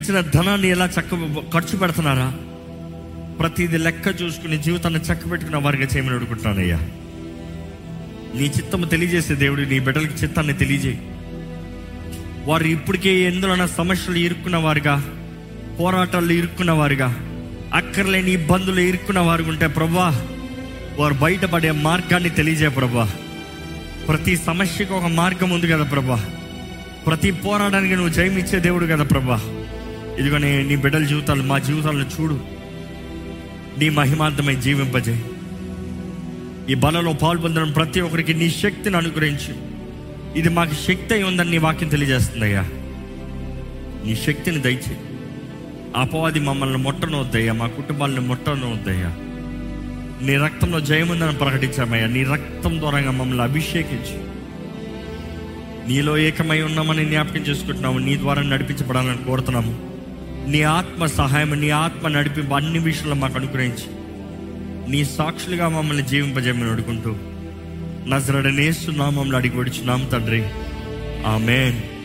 ఇచ్చిన ధనాన్ని ఎలా చక్క ఖర్చు పెడుతున్నారా ప్రతిదీ లెక్క చూసుకుని జీవితాన్ని చక్క పెట్టుకున్న వారిగా చేయమని అడుగుతున్నానయ్యా నీ చిత్తము తెలియజేసే దేవుడు నీ బిడ్డలకి చిత్తాన్ని తెలియజేయి వారు ఇప్పటికే ఎందులోన సమస్యలు ఇరుక్కున్న వారుగా పోరాటాల్లో ఇరుక్కున్న వారుగా అక్కర్లేని ఇబ్బందులు ఇరుక్కున్న వారు ఉంటే ప్రభా వారు బయటపడే మార్గాన్ని తెలియజే ప్రభా ప్రతి సమస్యకు ఒక మార్గం ఉంది కదా ప్రభా ప్రతి పోరాటానికి నువ్వు జయమిచ్చే దేవుడు కదా ప్రభా ఇదిగో నీ నీ బిడ్డల జీవితాలు మా జీవితాలను చూడు నీ మహిమార్థమై జీవింపజేయి ఈ బలలో పాల్పొందడం ప్రతి ఒక్కరికి నీ శక్తిని అనుగ్రహించు ఇది మాకు శక్తి అయి ఉందని నీ వాక్యం తెలియజేస్తుందయ్యా నీ శక్తిని దయచేయి అపవాది మమ్మల్ని ముట్టనవద్దయ్యా మా కుటుంబాలను ముట్టనవద్దయ్యా నీ రక్తంలో జయముందని ప్రకటించామయ్యా నీ రక్తం ద్వారా మమ్మల్ని అభిషేకించు నీలో ఏకమై ఉన్నామని జ్ఞాపకం చేసుకుంటున్నాము నీ ద్వారా నడిపించబడాలని కోరుతున్నాము నీ ఆత్మ సహాయం నీ ఆత్మ నడిపి అన్ని విషయాల్లో మాకు అనుగ్రహించి నీ సాక్షులుగా మమ్మల్ని జీవింపజేయమని అడుగుంటూ నజరడనేస్తున్నామని అడిగి వచ్చున్నాము తండ్రి ఆమెన్